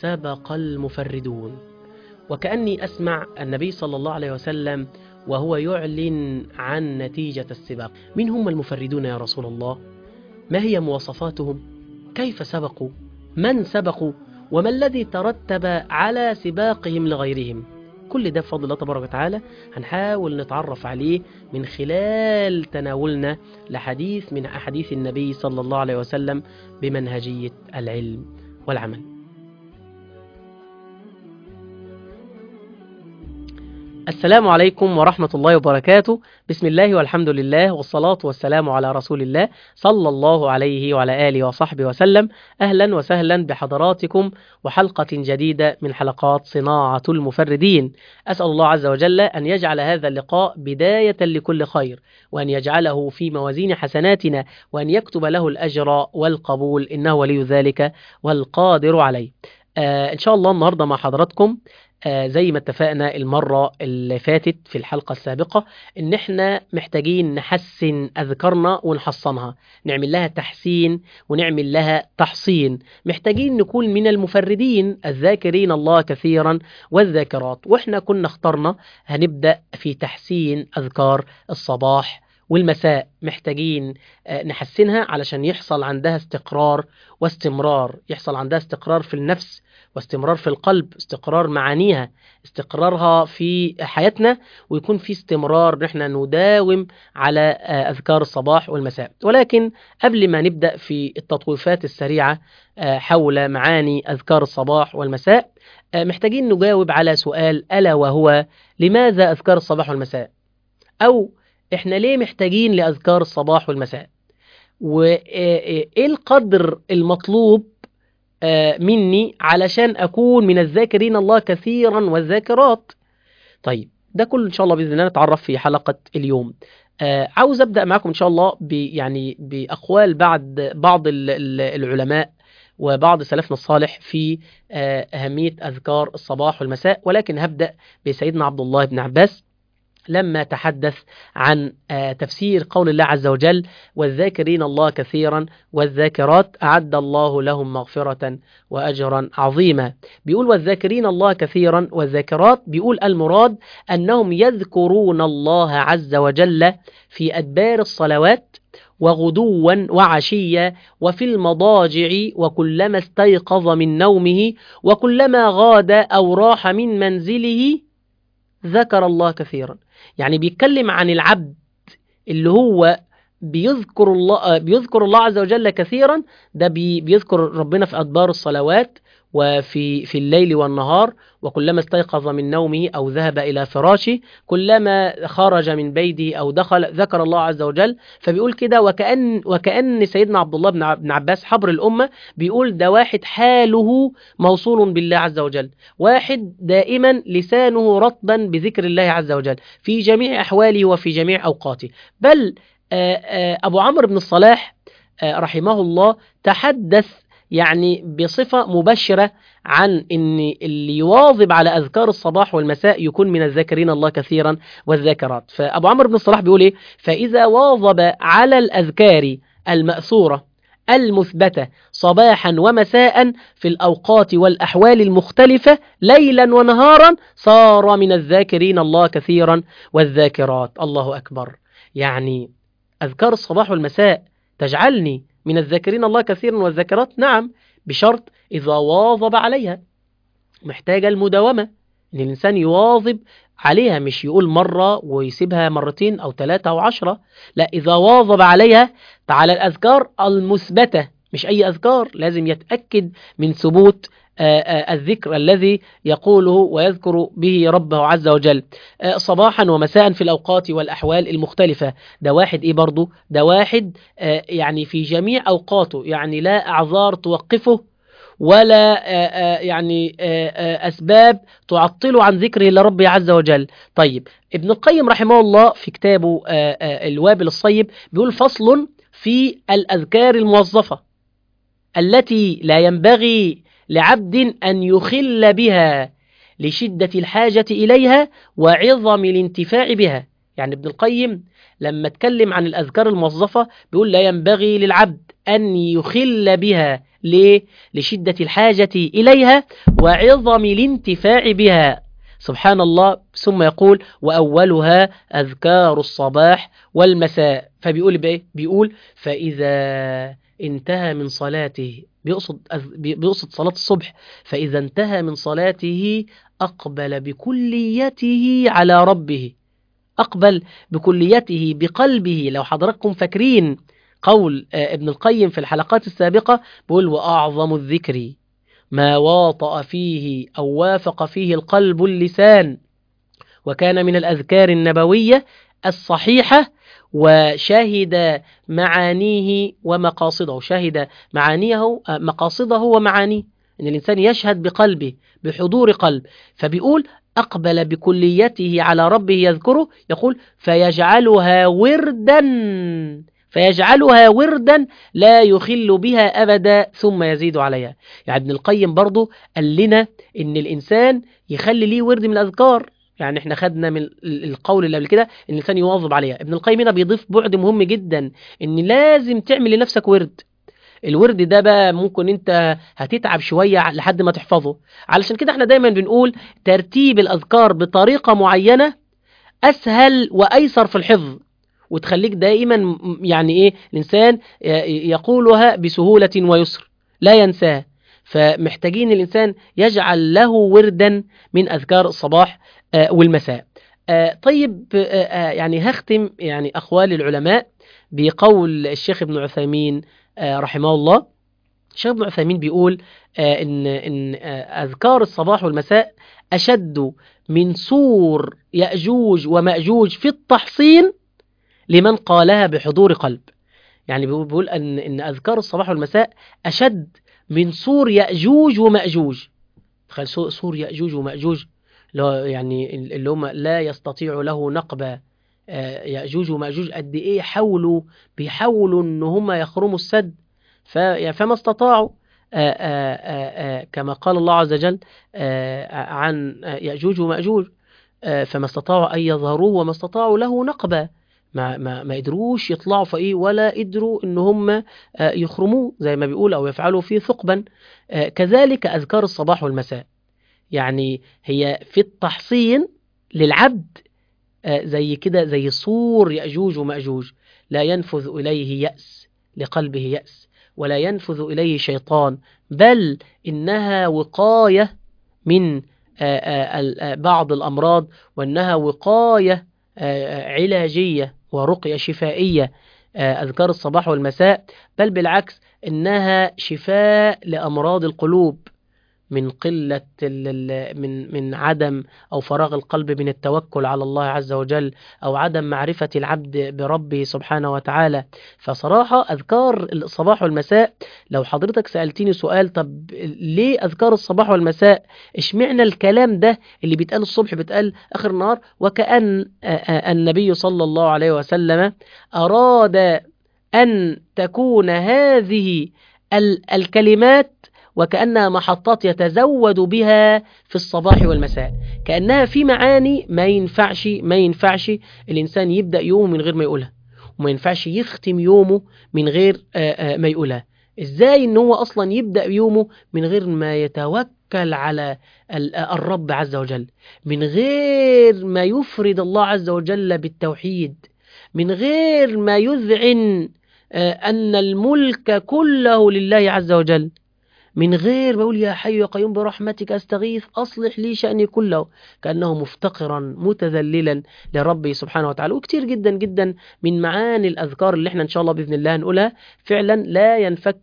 سبق المفردون وكأني أسمع النبي صلى الله عليه وسلم وهو يعلن عن نتيجة السباق من هم المفردون يا رسول الله؟ ما هي مواصفاتهم؟ كيف سبقوا؟ من سبقوا؟ وما الذي ترتب على سباقهم لغيرهم؟ كل ده بفضل الله تبارك وتعالى هنحاول نتعرف عليه من خلال تناولنا لحديث من أحاديث النبي صلى الله عليه وسلم بمنهجية العلم والعمل السلام عليكم ورحمة الله وبركاته بسم الله والحمد لله والصلاة والسلام على رسول الله صلى الله عليه وعلى آله وصحبه وسلم أهلا وسهلا بحضراتكم وحلقة جديدة من حلقات صناعة المفردين أسأل الله عز وجل أن يجعل هذا اللقاء بداية لكل خير وأن يجعله في موازين حسناتنا وأن يكتب له الأجر والقبول إنه ولي ذلك والقادر عليه آه إن شاء الله النهاردة مع حضراتكم آه زي ما اتفقنا المرة اللي فاتت في الحلقة السابقة ان احنا محتاجين نحسن اذكارنا ونحصنها نعمل لها تحسين ونعمل لها تحصين محتاجين نكون من المفردين الذاكرين الله كثيرا والذاكرات واحنا كنا اخترنا هنبدأ في تحسين اذكار الصباح والمساء محتاجين نحسنها علشان يحصل عندها استقرار واستمرار يحصل عندها استقرار في النفس واستمرار في القلب استقرار معانيها استقرارها في حياتنا ويكون في استمرار نحن نداوم على أذكار الصباح والمساء ولكن قبل ما نبدأ في التطويفات السريعة حول معاني أذكار الصباح والمساء محتاجين نجاوب على سؤال ألا وهو لماذا أذكار الصباح والمساء أو احنا ليه محتاجين لأذكار الصباح والمساء وإيه القدر المطلوب مني علشان أكون من الذاكرين الله كثيرا والذاكرات طيب ده كله إن شاء الله بإذن الله نتعرف في حلقة اليوم عاوز أبدأ معكم إن شاء الله يعني بأقوال بعد بعض العلماء وبعض سلفنا الصالح في أهمية أذكار الصباح والمساء ولكن هبدأ بسيدنا عبد الله بن عباس لما تحدث عن تفسير قول الله عز وجل والذاكرين الله كثيرا والذاكرات أعد الله لهم مغفرة وأجرا عظيما بيقول والذاكرين الله كثيرا والذاكرات بيقول المراد أنهم يذكرون الله عز وجل في أدبار الصلوات وغدوا وعشيا وفي المضاجع وكلما استيقظ من نومه وكلما غاد أو راح من منزله ذكر الله كثيرا يعني بيتكلم عن العبد اللي هو بيذكر الله بيذكر الله عز وجل كثيرا ده بي بيذكر ربنا في أدبار الصلوات وفي في الليل والنهار وكلما استيقظ من نومه أو ذهب إلى فراشه كلما خرج من بيته أو دخل ذكر الله عز وجل فبيقول كده وكأن وكأن سيدنا عبد الله بن عباس حبر الأمة بيقول ده واحد حاله موصول بالله عز وجل واحد دائما لسانه رطبا بذكر الله عز وجل في جميع أحواله وفي جميع أوقاته بل أبو عمرو بن الصلاح رحمه الله تحدث يعني بصفة مبشرة عن ان اللي يواظب على اذكار الصباح والمساء يكون من الذاكرين الله كثيرا والذاكرات فابو عمرو بن الصلاح بيقول ايه فاذا واظب على الاذكار الماثوره المثبته صباحا ومساء في الاوقات والاحوال المختلفه ليلا ونهارا صار من الذاكرين الله كثيرا والذاكرات الله اكبر يعني اذكار الصباح والمساء تجعلني من الذاكرين الله كثيرا والذاكرات نعم بشرط إذا واظب عليها محتاجة المداومة إن الإنسان يواظب عليها مش يقول مرة ويسيبها مرتين أو ثلاثة أو عشرة لا إذا واظب عليها تعالى الأذكار المثبتة مش أي أذكار لازم يتأكد من ثبوت الذكر الذي يقوله ويذكر به ربه عز وجل صباحا ومساء في الأوقات والأحوال المختلفة ده واحد إيه برضو ده واحد يعني في جميع أوقاته يعني لا أعذار توقفه ولا يعني أسباب تعطله عن ذكره لربه عز وجل طيب ابن القيم رحمه الله في كتابه الوابل الصيب بيقول فصل في الأذكار الموظفة التي لا ينبغي لعبد أن يخل بها لشدة الحاجة إليها وعظم الانتفاع بها يعني ابن القيم لما اتكلم عن الأذكار الموظفة بيقول لا ينبغي للعبد أن يخل بها ليه؟ لشدة الحاجة إليها وعظم الانتفاع بها سبحان الله ثم يقول وأولها أذكار الصباح والمساء فبيقول بإيه؟ بيقول فإذا انتهى من صلاته بيقصد بيقصد صلاة الصبح فإذا انتهى من صلاته أقبل بكليته على ربه أقبل بكليته بقلبه لو حضراتكم فاكرين قول ابن القيم في الحلقات السابقة بيقول وأعظم الذكر ما واطأ فيه أو وافق فيه القلب اللسان وكان من الأذكار النبوية الصحيحة وشهد معانيه ومقاصده شهد معانيه مقاصده ومعانيه ان الانسان يشهد بقلبه بحضور قلب فبيقول اقبل بكليته على ربه يذكره يقول فيجعلها وردا فيجعلها وردا لا يخل بها ابدا ثم يزيد عليها يعني ابن القيم برضه قال لنا ان الانسان يخلي ليه ورد من الاذكار يعني احنا خدنا من القول اللي قبل كده ان الانسان يواظب عليها ابن القيم هنا بيضيف بعد مهم جدا ان لازم تعمل لنفسك ورد الورد ده بقى ممكن انت هتتعب شوية لحد ما تحفظه علشان كده احنا دايما بنقول ترتيب الاذكار بطريقة معينة اسهل وايسر في الحفظ وتخليك دائما يعني ايه الانسان يقولها بسهولة ويسر لا ينساها فمحتاجين الانسان يجعل له وردا من اذكار الصباح والمساء طيب يعني هختم يعني أقوال العلماء بقول الشيخ ابن عثيمين رحمه الله الشيخ ابن عثيمين بيقول إن, إن أذكار الصباح والمساء أشد من سور يأجوج ومأجوج في التحصين لمن قالها بحضور قلب يعني بيقول أن, إن أذكار الصباح والمساء أشد من سور يأجوج ومأجوج تخيل سور يأجوج ومأجوج يعني اللي هم لا يستطيع له نقبة يأجوج ومأجوج قد إيه حاولوا بيحاولوا إن هم يخرموا السد فما استطاعوا كما قال الله عز وجل عن يأجوج ومأجوج فما استطاعوا أن يظهروه وما استطاعوا له نقبة ما, ما, ما قدروش يطلعوا فإيه ولا قدروا إن هم يخرموه زي ما بيقول أو يفعلوا فيه ثقبا كذلك أذكار الصباح والمساء يعني هي في التحصين للعبد زي كده زي صور يأجوج ومأجوج لا ينفذ إليه يأس لقلبه يأس ولا ينفذ إليه شيطان بل إنها وقاية من بعض الأمراض وأنها وقاية علاجية ورقية شفائية أذكار الصباح والمساء بل بالعكس إنها شفاء لأمراض القلوب من قلة من من عدم أو فراغ القلب من التوكل على الله عز وجل أو عدم معرفة العبد بربه سبحانه وتعالى فصراحة أذكار الصباح والمساء لو حضرتك سألتني سؤال طب ليه أذكار الصباح والمساء اشمعنى الكلام ده اللي بيتقال الصبح بيتقال آخر النهار وكأن النبي صلى الله عليه وسلم أراد أن تكون هذه الكلمات وكأنها محطات يتزود بها في الصباح والمساء كأنها في معاني ما ينفعش ما ينفعش الإنسان يبدأ يومه من غير ما يقولها وما ينفعش يختم يومه من غير ما يقولها إزاي إن هو أصلا يبدأ يومه من غير ما يتوكل على الرب عز وجل من غير ما يفرد الله عز وجل بالتوحيد من غير ما يذعن أن الملك كله لله عز وجل من غير ما يقول يا حي يا قيوم برحمتك استغيث اصلح لي شاني كله كانه مفتقرا متذللا لربه سبحانه وتعالى وكتير جدا جدا من معاني الاذكار اللي احنا ان شاء الله باذن الله هنقولها فعلا لا ينفك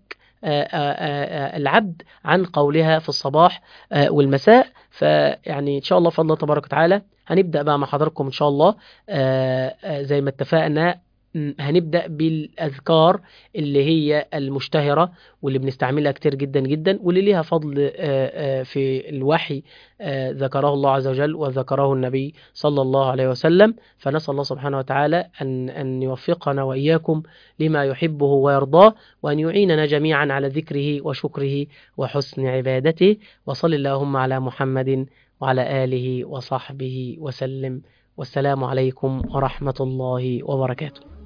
العبد عن قولها في الصباح والمساء فيعني ان شاء الله فضل تبارك وتعالى هنبدا بقى مع حضراتكم ان شاء الله زي ما اتفقنا هنبدأ بالأذكار اللي هي المشتهرة واللي بنستعملها كتير جدا جدا واللي ليها فضل في الوحي ذكره الله عز وجل وذكره النبي صلى الله عليه وسلم فنسأل الله سبحانه وتعالى أن, أن يوفقنا وإياكم لما يحبه ويرضاه وأن يعيننا جميعا على ذكره وشكره وحسن عبادته وصل اللهم على محمد وعلى آله وصحبه وسلم والسلام عليكم ورحمة الله وبركاته